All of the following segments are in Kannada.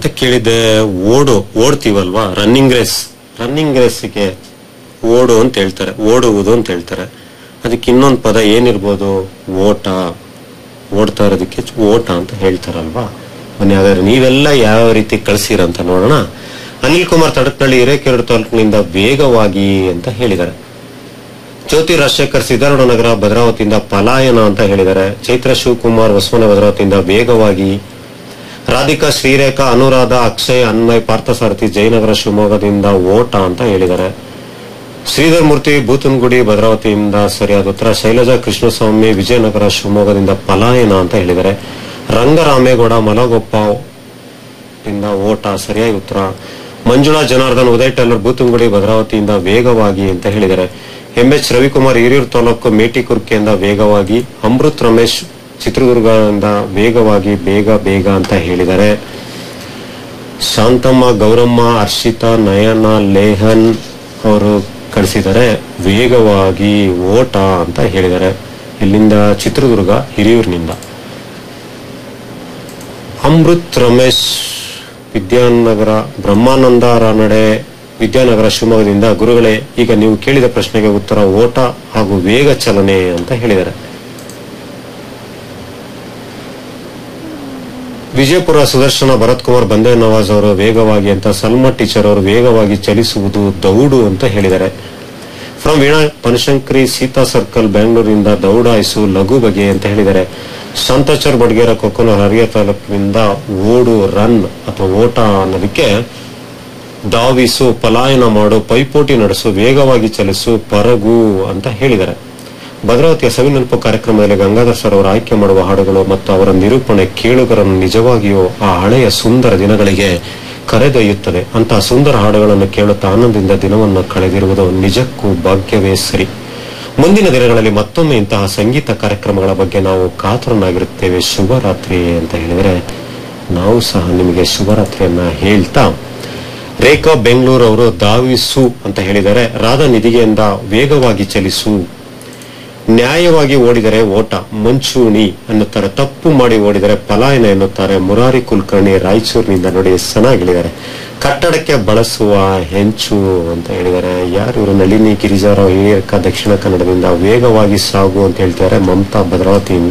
ನೆಕ್ಸ್ಟ್ ಕೇಳಿದೆ ಓಡು ಓಡ್ತೀವಲ್ವಾ ರನ್ನಿಂಗ್ ರೇಸ್ ರನ್ನಿಂಗ್ ರೇಸ್ಗೆ ಓಡು ಅಂತ ಹೇಳ್ತಾರೆ ಓಡುವುದು ಅಂತ ಹೇಳ್ತಾರೆ ಅದಕ್ಕೆ ಇನ್ನೊಂದು ಪದ ಏನಿರ್ಬೋದು ಓಟ ಓಡ್ತಾ ಇರೋದಕ್ಕೆ ಓಟ ಅಂತ ಹೇಳ್ತಾರಲ್ವಾ ಬನ್ನಿ ಹಾಗಾದ್ರೆ ನೀವೆಲ್ಲ ಯಾವ ರೀತಿ ಕಳ್ಸಿರ ಅಂತ ನೋಡೋಣ ಅನಿಲ್ ಕುಮಾರ್ ತಡಕ್ನಳ್ಳಿ ಹಿರೇಕೆರಡು ತಾಲೂಕಿನಿಂದ ವೇಗವಾಗಿ ಅಂತ ಹೇಳಿದ್ದಾರೆ ಜ್ಯೋತಿ ರಾಜಶೇಖರ್ ಸಿದ್ದಾರೂಢ ನಗರ ಭದ್ರಾವತಿಯಿಂದ ಪಲಾಯನ ಅಂತ ಹೇಳಿದ್ದಾರೆ ಚೈತ್ರ ಶಿವಕುಮಾರ್ ಹೊಸಮನೆ ಭದ್ರಾವತಿಯಿಂದ ವೇಗವಾಗಿ ರಾಧಿಕಾ ಶ್ರೀರೇಖಾ ಅನುರಾಧ ಅಕ್ಷಯ್ ಅನ್ಮಯ್ ಪಾರ್ಥಸಾರಥಿ ಜಯನಗರ ಶಿವಮೊಗ್ಗದಿಂದ ಓಟ ಅಂತ ಹೇಳಿದ್ದಾರೆ ಶ್ರೀಧರ್ ಮೂರ್ತಿ ಬೂತನಗುಡಿ ಭದ್ರಾವತಿಯಿಂದ ಸರಿಯಾದ ಉತ್ತರ ಶೈಲಜಾ ಕೃಷ್ಣಸ್ವಾಮಿ ವಿಜಯನಗರ ಶಿವಮೊಗ್ಗದಿಂದ ಪಲಾಯನ ಅಂತ ಹೇಳಿದ್ದಾರೆ ರಂಗರಾಮೇಗೌಡ ಮಲಗೊಪ್ಪ ಇಂದ ಓಟ ಸರಿಯಾಗಿ ಉತ್ತರ ಮಂಜುಳಾ ಜನಾರ್ದನ್ ಉದಯ್ ಟೈಲರ್ ಬೂತನಗುಡಿ ಭದ್ರಾವತಿಯಿಂದ ವೇಗವಾಗಿ ಅಂತ ಹೇಳಿದ್ದಾರೆ ಎಂ ಎಚ್ ರವಿಕುಮಾರ್ ಹಿರಿಯೂರು ತಾಲೂಕು ಮೇಟಿಕುರ್ಕೆಯಿಂದ ವೇಗವಾಗಿ ಅಮೃತ್ ರಮೇಶ್ ಚಿತ್ರದುರ್ಗದಿಂದ ವೇಗವಾಗಿ ಬೇಗ ಬೇಗ ಅಂತ ಹೇಳಿದ್ದಾರೆ ಶಾಂತಮ್ಮ ಗೌರಮ್ಮ ಹರ್ಷಿತಾ ನಯನ ಲೇಹನ್ ಅವರು ಕಳಿಸಿದ್ದಾರೆ ವೇಗವಾಗಿ ಓಟ ಅಂತ ಹೇಳಿದ್ದಾರೆ ಇಲ್ಲಿಂದ ಚಿತ್ರದುರ್ಗ ಹಿರಿಯೂರಿನಿಂದ ಅಮೃತ್ ರಮೇಶ್ ವಿದ್ಯಾನಗರ ಬ್ರಹ್ಮಾನಂದ ರಾನಡೆ ವಿದ್ಯಾನಗರ ಶಿವಮೊಗ್ಗದಿಂದ ಗುರುಗಳೇ ಈಗ ನೀವು ಕೇಳಿದ ಪ್ರಶ್ನೆಗೆ ಉತ್ತರ ಓಟ ಹಾಗೂ ವೇಗ ಚಲನೆ ಅಂತ ಹೇಳಿದ್ದಾರೆ ವಿಜಯಪುರ ಸುದರ್ಶನ ಭರತ್ ಕುಮಾರ್ ಬಂದೇ ನವಾಜ್ ಅವರು ವೇಗವಾಗಿ ಅಂತ ಸಲ್ಮಾ ಟೀಚರ್ ಅವರು ವೇಗವಾಗಿ ಚಲಿಸುವುದು ದೌಡು ಅಂತ ಹೇಳಿದ್ದಾರೆ ಫ್ರಮ್ ವೀಣಾ ಬನಶಂಕರಿ ಸೀತಾ ಸರ್ಕಲ್ ಬೆಂಗಳೂರಿನಿಂದ ದೌಡಾಯಿಸು ಲಘು ಬಗೆ ಅಂತ ಹೇಳಿದ್ದಾರೆ ಶಾಂತಾಚಾರ್ ಬಡ್ಗೇರ ಕೊಕ್ಕನ ಹರಿಯ ತಾಲೂಕಿನಿಂದ ಓಡು ರನ್ ಅಥವಾ ಓಟ ಅನ್ನೋದಕ್ಕೆ ಧಾವಿಸು ಪಲಾಯನ ಮಾಡು ಪೈಪೋಟಿ ನಡೆಸು ವೇಗವಾಗಿ ಚಲಿಸು ಪರಗು ಅಂತ ಹೇಳಿದ್ದಾರೆ ಭದ್ರಾವತಿಯ ಸವಿನೆನಪು ಕಾರ್ಯಕ್ರಮದಲ್ಲಿ ಗಂಗಾಧರ್ ಸರ್ ಅವರು ಆಯ್ಕೆ ಮಾಡುವ ಹಾಡುಗಳು ಮತ್ತು ಅವರ ನಿರೂಪಣೆ ಕೇಳುಗರನ್ನು ನಿಜವಾಗಿಯೂ ಆ ಹಳೆಯ ಸುಂದರ ದಿನಗಳಿಗೆ ಕರೆದೊಯ್ಯುತ್ತದೆ ಅಂತಹ ಸುಂದರ ಹಾಡುಗಳನ್ನು ಕೇಳುತ್ತಾ ಆನಂದದಿಂದ ದಿನವನ್ನು ಕಳೆದಿರುವುದು ನಿಜಕ್ಕೂ ಭಾಗ್ಯವೇ ಸರಿ ಮುಂದಿನ ದಿನಗಳಲ್ಲಿ ಮತ್ತೊಮ್ಮೆ ಇಂತಹ ಸಂಗೀತ ಕಾರ್ಯಕ್ರಮಗಳ ಬಗ್ಗೆ ನಾವು ಕಾತರನಾಗಿರುತ್ತೇವೆ ಶುಭರಾತ್ರಿ ಅಂತ ಹೇಳಿದರೆ ನಾವು ಸಹ ನಿಮಗೆ ಶುಭರಾತ್ರಿಯನ್ನ ಹೇಳ್ತಾ ರೇಖಾ ಬೆಂಗಳೂರು ಅವರು ಧಾವಿಸು ಅಂತ ಹೇಳಿದರೆ ರಾಧಾ ನಿಧಿಗೆಯಿಂದ ವೇಗವಾಗಿ ಚಲಿಸು ನ್ಯಾಯವಾಗಿ ಓಡಿದರೆ ಓಟ ಮಂಚೂಣಿ ಅನ್ನುತ್ತಾರೆ ತಪ್ಪು ಮಾಡಿ ಓಡಿದರೆ ಪಲಾಯನ ಎನ್ನುತ್ತಾರೆ ಮುರಾರಿ ಕುಲಕರ್ಣಿ ರಾಯಚೂರಿನಿಂದ ನೋಡಿ ಎಷ್ಟು ಚೆನ್ನಾಗಿ ಹೇಳಿದ್ದಾರೆ ಕಟ್ಟಡಕ್ಕೆ ಬಳಸುವ ಹೆಂಚು ಅಂತ ಹೇಳಿದ್ದಾರೆ ಯಾರು ಇವರು ನಳಿನಿ ಗಿರಿಜಾರಾವ್ ಹಿರಿಯರ್ಕ ದಕ್ಷಿಣ ಕನ್ನಡದಿಂದ ವೇಗವಾಗಿ ಸಾಗು ಅಂತ ಹೇಳ್ತಾರೆ ಮಮತಾ ಭದ್ರಾವತಿಯಿಂದ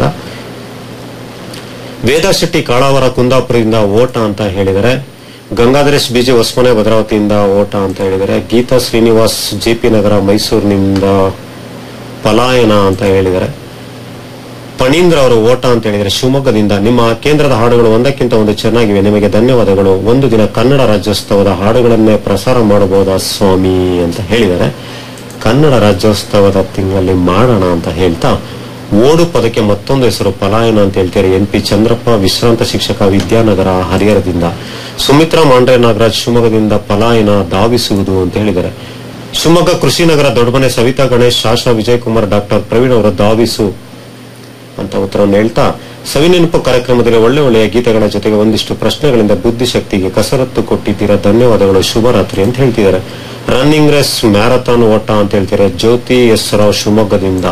ವೇದಾ ಶೆಟ್ಟಿ ಕಾಳಾವರ ಕುಂದಾಪುರದಿಂದ ಓಟ ಅಂತ ಹೇಳಿದರೆ ಗಂಗಾಧರೇಶ್ ಬಿಜಿ ಹೊಸಮನೆ ಭದ್ರಾವತಿಯಿಂದ ಓಟ ಅಂತ ಹೇಳಿದರೆ ಗೀತಾ ಶ್ರೀನಿವಾಸ್ ಜೆಪಿ ನಗರ ಮೈಸೂರಿನಿಂದ ಪಲಾಯನ ಅಂತ ಹೇಳಿದರೆ ಪಣೀಂದ್ರ ಅವರು ಓಟ ಅಂತ ಹೇಳಿದರೆ ಶಿವಮೊಗ್ಗದಿಂದ ನಿಮ್ಮ ಕೇಂದ್ರದ ಹಾಡುಗಳು ಒಂದಕ್ಕಿಂತ ಒಂದು ಚೆನ್ನಾಗಿವೆ ನಿಮಗೆ ಧನ್ಯವಾದಗಳು ಒಂದು ದಿನ ಕನ್ನಡ ರಾಜ್ಯೋತ್ಸವದ ಹಾಡುಗಳನ್ನೇ ಪ್ರಸಾರ ಮಾಡಬಹುದಾ ಸ್ವಾಮಿ ಅಂತ ಹೇಳಿದರೆ ಕನ್ನಡ ರಾಜ್ಯೋತ್ಸವದ ತಿಂಗಳಲ್ಲಿ ಮಾಡೋಣ ಅಂತ ಹೇಳ್ತಾ ಓಡು ಪದಕ್ಕೆ ಮತ್ತೊಂದು ಹೆಸರು ಪಲಾಯನ ಅಂತ ಹೇಳ್ತಾರೆ ಎನ್ ಪಿ ಚಂದ್ರಪ್ಪ ವಿಶ್ರಾಂತ ಶಿಕ್ಷಕ ವಿದ್ಯಾನಗರ ಹರಿಹರದಿಂದ ಸುಮಿತ್ರಾ ಮಾಂಡ್ರೆ ನಾಗರಾಜ್ ಶಿವಮೊಗ್ಗದಿಂದ ಪಲಾಯನ ಧಾವಿಸುವುದು ಅಂತ ಹೇಳಿದ್ದಾರೆ ಶಿವಮೊಗ್ಗ ಕೃಷಿನಗರ ದೊಡ್ಡಮನೆ ಸವಿತಾ ಗಣೇಶ್ ಶಾಸನ ವಿಜಯಕುಮಾರ್ ಡಾಕ್ಟರ್ ಪ್ರವೀಣ್ ಅವರ ಧಾವಿಸು ಅಂತ ಉತ್ತರವನ್ನು ಹೇಳ್ತಾ ಸವಿನೆನಪು ಕಾರ್ಯಕ್ರಮದಲ್ಲಿ ಒಳ್ಳೆ ಒಳ್ಳೆಯ ಗೀತೆಗಳ ಜೊತೆಗೆ ಒಂದಿಷ್ಟು ಪ್ರಶ್ನೆಗಳಿಂದ ಬುದ್ಧಿಶಕ್ತಿಗೆ ಕಸರತ್ತು ಕೊಟ್ಟಿದ್ದೀರಾ ಧನ್ಯವಾದಗಳು ಶುಭರಾತ್ರಿ ಅಂತ ಹೇಳ್ತಿದ್ದಾರೆ ರನ್ನಿಂಗ್ ರೇಸ್ ಮ್ಯಾರಥಾನ್ ಓಟ ಅಂತ ಹೇಳ್ತಾರೆ ಜ್ಯೋತಿ ಎಸ್ ರಾವ್ ಶಿವಮೊಗ್ಗದಿಂದ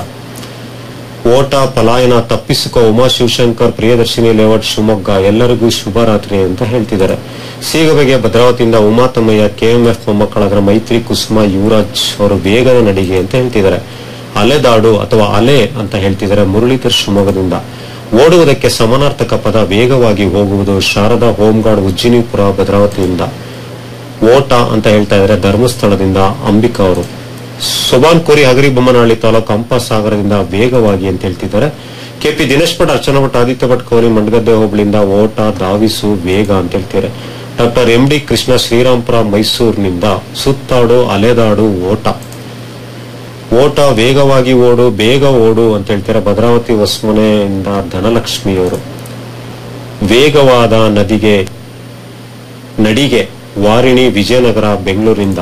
ಓಟ ಪಲಾಯನ ತಪ್ಪಿಸಿಕೋ ಉಮಾ ಶಿವಶಂಕರ್ ಪ್ರಿಯದರ್ಶಿನಿ ಲೇಔಟ್ ಶಿವಮೊಗ್ಗ ಎಲ್ಲರಿಗೂ ಶುಭರಾತ್ರಿ ಅಂತ ಹೇಳ್ತಿದ್ದಾರೆ ಸೀಗಬೆಗೆ ಭದ್ರಾವತಿಯಿಂದ ಉಮಾ ತಮ್ಮಯ್ಯ ಕೆಎಂಎಫ್ ಮೊಮ್ಮಕ್ಕಳಾದ ಮೈತ್ರಿ ಕುಸುಮ ಯುವರಾಜ್ ಅವರು ವೇಗದ ನಡಿಗೆ ಅಂತ ಹೇಳ್ತಿದ್ದಾರೆ ಅಲೆದಾಡು ಅಥವಾ ಅಲೆ ಅಂತ ಹೇಳ್ತಿದ್ದಾರೆ ಮುರಳೀಧರ್ ಶಿವಮೊಗ್ಗದಿಂದ ಓಡುವುದಕ್ಕೆ ಸಮಾನಾರ್ಥಕ ಪದ ವೇಗವಾಗಿ ಹೋಗುವುದು ಶಾರದಾ ಹೋಮ್ಗಾರ್ಡ್ ಉಜ್ಜಿನಿಪುರ ಭದ್ರಾವತಿಯಿಂದ ಓಟ ಅಂತ ಹೇಳ್ತಾ ಇದ್ದಾರೆ ಧರ್ಮಸ್ಥಳದಿಂದ ಅಂಬಿಕಾ ಅವರು ಸುಬಾನ್ ಕೋರಿ ಹಗರಿ ಬೊಮ್ಮನಹಳ್ಳಿ ತಾಲೂಕು ಹಂಪಸಾಗರದಿಂದ ವೇಗವಾಗಿ ಅಂತ ಹೇಳ್ತಿದ್ದಾರೆ ಕೆಪಿ ದಿನೇಶ್ ಭಟ್ ಅರ್ಚನಾ ಭಟ್ ಆದಿತ್ಯ ಭಟ್ ಕೋರಿ ಮಂಡಗದ್ದೆ ಹೋಬಳಿಯಿಂದ ಓಟ ಧಾವಿಸು ವೇಗ ಅಂತ ಹೇಳ್ತಾರೆ doctor M D Krishna Srirampura ಮೈಸೂರಿನಿಂದ ಸುತ್ತಾಡು ಅಲೆದಾಡು ಓಟ ಓಟ ವೇಗವಾಗಿ ಓಡು ಬೇಗ ಓಡು ಅಂತ ಹೇಳ್ತಾರೆ ಭದ್ರಾವತಿ ಹೊಸ್ಮನೆಯಿಂದ ಧನಲಕ್ಷ್ಮಿಯವರು ವೇಗವಾದ ನದಿಗೆ ನಡಿಗೆ ವಾರಿಣಿ ವಿಜಯನಗರ ಬೆಂಗಳೂರಿಂದ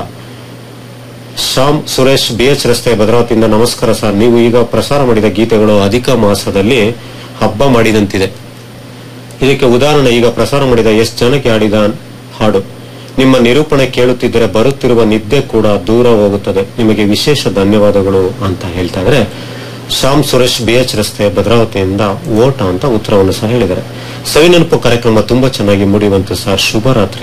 ಶ್ಯಾಮ್ ಸುರೇಶ್ ಬಿಎಚ್ ರಸ್ತೆ ಭದ್ರಾವತಿಯಿಂದ ನಮಸ್ಕಾರ ಸರ್ ನೀವು ಈಗ ಪ್ರಸಾರ ಮಾಡಿದ ಗೀತೆಗಳು ಅಧಿಕ ಮಾಸದಲ್ಲಿ ಹಬ್ಬ ಮಾಡಿದಂತಿದೆ ಇದಕ್ಕೆ ಉದಾಹರಣೆ ಈಗ ಪ್ರಸಾರ ಮಾಡಿದ ಎಷ್ಟು ಜನಕ್ಕೆ ಆಡಿದ ಹಾಡು ನಿಮ್ಮ ನಿರೂಪಣೆ ಕೇಳುತ್ತಿದ್ದರೆ ಬರುತ್ತಿರುವ ನಿದ್ದೆ ಕೂಡ ದೂರ ಹೋಗುತ್ತದೆ ನಿಮಗೆ ವಿಶೇಷ ಧನ್ಯವಾದಗಳು ಅಂತ ಹೇಳ್ತಾ ಇದ್ರೆ ಶ್ಯಾಮ್ ಸುರೇಶ್ ಬಿಎಚ್ ರಸ್ತೆ ಭದ್ರಾವತಿಯಿಂದ ಓಟ ಅಂತ ಉತ್ತರವನ್ನು ಸಹ ಹೇಳಿದ್ದಾರೆ ಸವಿನೆನಪು ಕಾರ್ಯಕ್ರಮ ತುಂಬಾ ಚೆನ್ನಾಗಿ ಮೂಡಿ ಬಂತು ಸರ್ ಶುಭರಾತ್ರಿ